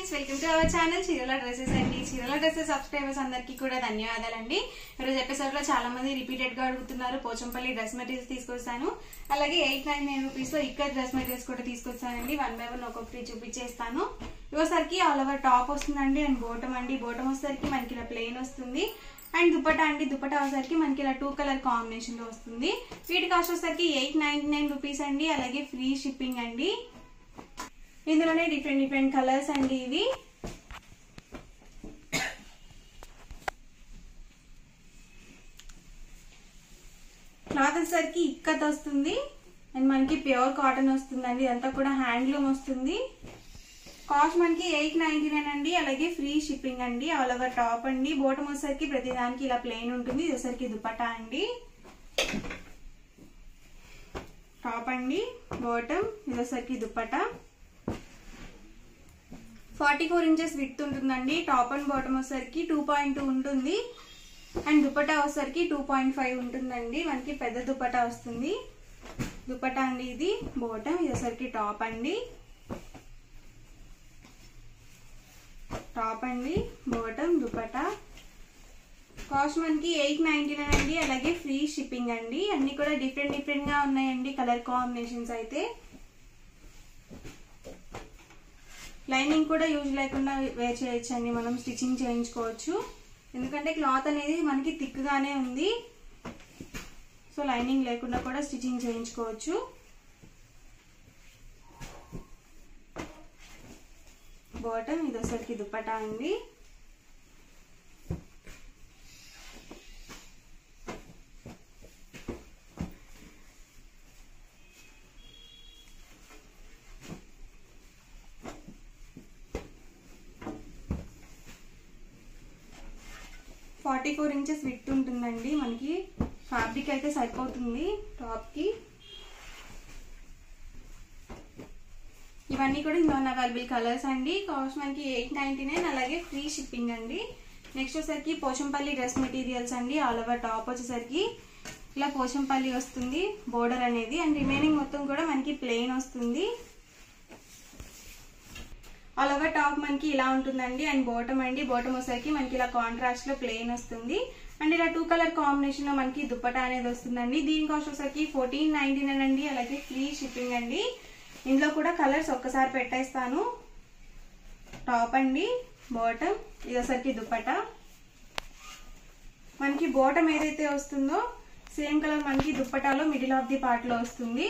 friends welcome to our channel చీరల dresses అండి చీరల డ్రెస్సెస్ సబ్స్క్రైబర్స్ అందరికీ కూడా ధన్యవాదాలండి ఈరోజు ఎపిసోడ్ లో చాలా మంది రిపీటెడ్ గా అడుగుతున్నారు పోచంపల్లి డ్రెస్ మెటీరియల్స్ తీసుకొస్తాను అలాగే ఎయిట్ నైన్ నైన్ రూపీస్ లో ఇక్కడ డ్రెస్ మెటీరియల్స్ కూడా తీసుకొస్తానండి వన్ బై వన్ ఒక్కొక్కటి చూపించేస్తాను ఇవసరికి ఆల్ ఓవర్ టాప్ వస్తుందండి అండ్ బోటం అండి బోటం వచ్చేసరికి మనకి ఇలా ప్లెయిన్ వస్తుంది అండ్ దుపట్టా అండి దుపట్టా వచ్చేసరికి మనకి ఇలా టూ కలర్ కాంబినేషన్ లో వస్తుంది వీటి కాస్ట్ వచ్చేసరికి ఎయిట్ నైన్టీ నైన్ రూపీస్ అండి అలాగే ఫ్రీ షిప్పింగ్ అండి ఇందులోనే డిఫరెంట్ డిఫరెంట్ కలర్స్ అండి ఇవి క్లాత్ వచ్చేసరికి ఇక్కత్ వస్తుంది అండ్ మనకి ప్యూర్ కాటన్ వస్తుందండి ఇదంతా కూడా హ్యాండ్లూమ్ వస్తుంది కాస్ట్ మనకి ఎయిట్ నైన్టీ నైన్ అండి అలాగే ఫ్రీ షిప్పింగ్ అండి ఆల్ ఓవర్ టాప్ అండి బోటం వచ్చేసరికి ప్రతి దానికి ఇలా ప్లెయిన్ ఉంటుంది ఇది వచ్చేసరికి దుపట్టా అండి టాప్ అండి బాటమ్ ఇది వచ్చేసరికి dupatta forty four inches with ఉంటుందండి టాప్ అండ్ బాటమ్ వచ్చేసరికి టూ పాయింట్ టూ ఉంటుంది అండ్ దుపట్టా వచ్చేసరికి టూ పాయింట్ ఫైవ్ ఉంటుందండి మనకి పెద్ద దుపట్టా వస్తుంది దుపట్టా అండి ఇది బాటమ్ ఇది వచ్చేసరికి టాప్ అండి టాప్ అండి బాటమ్ దుపట్టా కాస్ట్ మనకి ఎయిట్ నైన్టీ నైన్ అండి అలాగే ఫ్రీ షిప్పింగ్ అండి అన్ని కూడా డిఫరెంట్ డిఫరెంట్ గా ఉన్నాయండి కలర్ కాంబినేషన్స్ అయితే లైనింగ్ కూడా యూజ్ లేకుండా వేర్ చేయొచ్చండి మనం స్టిచ్చింగ్ చేయించుకోవచ్చు ఎందుకంటే క్లాత్ అనేది మనకి థిక్గానే ఉంది సో లైనింగ్ లేకుండా కూడా స్టిచ్చింగ్ చేయించుకోవచ్చు బాటమ్ ఇది వచ్చరికి దుప్పటా అండి ఫార్టీ ఫోర్ ఇంచెస్ విత్ ఉంటుందండి మనకి ఫ్యాబ్రిక్ అయితే సరిపోతుంది టాప్కి ఇవన్నీ కూడా ఇందులో అవైలబుల్ కలర్స్ అండి కాస్ట్ మనకి ఎయిట్ నైన్టీ నైన్ అలాగే ఫ్రీ షిప్పింగ్ అండి నెక్స్ట్ వచ్చేసరికి పోచంపల్లి డ్రెస్ మెటీరియల్స్ అండి ఆల్ ఓవర్ టాప్ వచ్చేసరికి ఇలా పోచంపల్లి వస్తుంది బోర్డర్ అనేది అండ్ రిమైనింగ్ మొత్తం కూడా మనకి ప్లెయిన్ వస్తుంది ఆల్ ఓవర్ టాప్ మనకి ఇలా ఉంటుందండి అండ్ బాటమ్ అండి బాటమ్ వచ్చేసరికి మనకి ఇలా కాంట్రాస్ట్ లో ప్లెయిన్ వస్తుంది అండ్ ఇలా టూ కలర్ కాంబినేషన్ లో మనకి దుప్పటా అనేది వస్తుందండి దీని కాస్ట్ వచ్చేసరికి ఫోర్టీన్ నైన్టీ నైన్ అండి అలాగే ఫ్రీ షిప్పింగ్ అండి ఇందులో కూడా కలర్స్ ఒక్కసారి పెట్టేస్తాను టాప్ అండి బాటమ్ ఇది వచ్చరికి దుప్పటా మనకి బాటమ్ ఏదైతే వస్తుందో సేమ్ కలర్ మనకి దుప్పటాలో మిడిల్ ఆఫ్ ది పార్ట్ లో వస్తుంది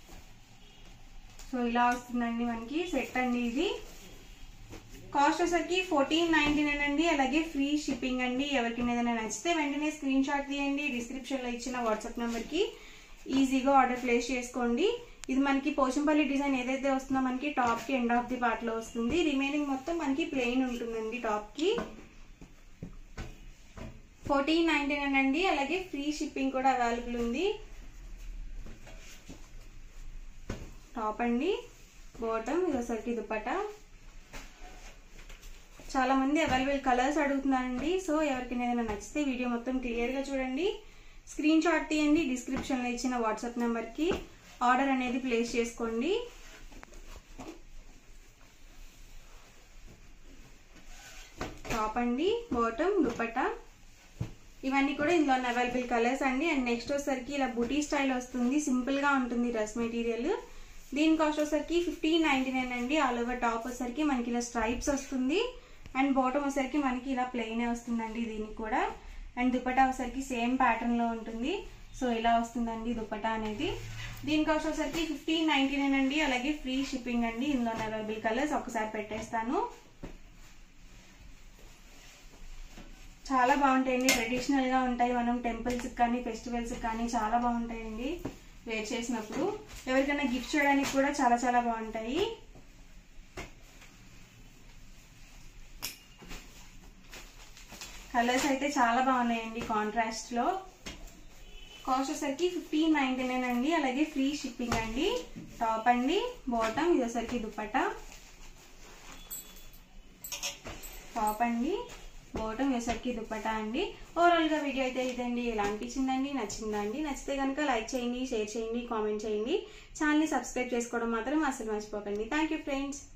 సో ఇలా వస్తుందండి మనకి సెట్ అండి ఇది కాస్ట్ వచ్చరికి ఫోర్టీన్ నైన్టీ నైన్ అండి అలాగే ఫ్రీ షిప్పింగ్ అండి ఎవరికైనా ఏదైనా నచ్చితే వెంటనే స్క్రీన్ షాట్ తీయండి డిస్క్రిప్షన్ లో ఇచ్చిన వాట్సాప్ నెంబర్ కి ఈజీగా ఆర్డర్ ప్లేస్ చేసుకోండి ఇది మనకి పోచంపల్లి డిజైన్ ఏదైతే వస్తుందో మనకి టాప్ కి ఎండ్ ఆఫ్ ది పార్ట్ లో వస్తుంది రిమైనింగ్ మొత్తం మనకి ప్లెయిన్ ఉంటుందండి టాప్ కి ఫోర్టీన్ నైన్టీ నైన్ అండి అలాగే ఫ్రీ షిప్పింగ్ కూడా అవైలబుల్ ఉంది టాప్ అండి బాటమ్ ఇది ఒకసారికి దుప్పటా చాలా మంది అవైలబుల్ కలర్స్ అడుగుతున్నారండి సో ఎవరికైనా ఏదైనా నచ్చితే వీడియో మొత్తం క్లియర్ గా చూడండి స్క్రీన్ షాట్ తీయండి డిస్క్రిప్షన్ లో ఇచ్చిన వాట్సాప్ నెంబర్ కి ఆర్డర్ అనేది ప్లేస్ చేసుకోండి టాప్ అండి బాటమ్ దుపట్టా ఇవన్నీ కూడా ఇందులో అవైలబుల్ కలర్స్ అండి అండ్ నెక్స్ట్ వచ్చేసరికి ఇలా బుటీ స్టైల్ వస్తుంది సింపుల్ గా ఉంటుంది డ్రెస్ మెటీరియల్ దీని కాస్ట్ వచ్చేసరికి ఫిఫ్టీన్ నైన్టీ నైన్ అండి ఆల్ ఓవర్ టాప్ వచ్చేసరికి మనకి ఇలా స్ట్రైప్స్ వస్తుంది అండ్ బాటమ్ వచ్చేసరికి మనకి ఇలా ప్లెయిన్ వస్తుందండి దీనికి కూడా అండ్ దుపట్టా వచ్చేసరికి సేమ్ ప్యాటర్న్ లో ఉంటుంది సో ఇలా వస్తుందండి దుపట్టా అనేది దీని కాస్ట్ వచ్చేసరికి ఫిఫ్టీన్ నైన్టీ నైన్ అండి అలాగే ఫ్రీ షిప్పింగ్ అండి ఇందులో అవైలబుల్ కలర్స్ ఒకసారి పెట్టేస్తాను చాలా బాగుంటాయండి ట్రెడిషనల్ గా ఉంటాయి మనం టెంపుల్స్ కానీ ఫెస్టివల్స్ కానీ చాలా బాగుంటాయండి వేర్ చేసినప్పుడు ఎవరికైనా గిఫ్ట్ చేయడానికి కూడా చాలా చాలా బాగుంటాయి కలర్స్ అయితే చాలా బాగున్నాయండి కాంట్రాస్ట్ లో కాస్ట్ వచ్చరికి ఫిఫ్టీన్ నైన్టీ నైన్ అండి అలాగే ఫ్రీ షిప్పింగ్ అండి టాప్ అండి బాటమ్ ఇది వచ్చరికి దుప్పట టాప్ అండి బాటమ్ వేసరికి దుప్పటా అండి ఓవరాల్ గా వీడియో అయితే ఇదండి ఎలా అనిపించిందండి నచ్చిందా అండి నచ్చితే కనుక లైక్ చేయండి షేర్ చేయండి కామెంట్ చేయండి ఛానల్ని సబ్స్క్రైబ్ చేసుకోవడం మాత్రం అసలు మర్చిపోకండి థ్యాంక్ యూ ఫ్రెండ్స్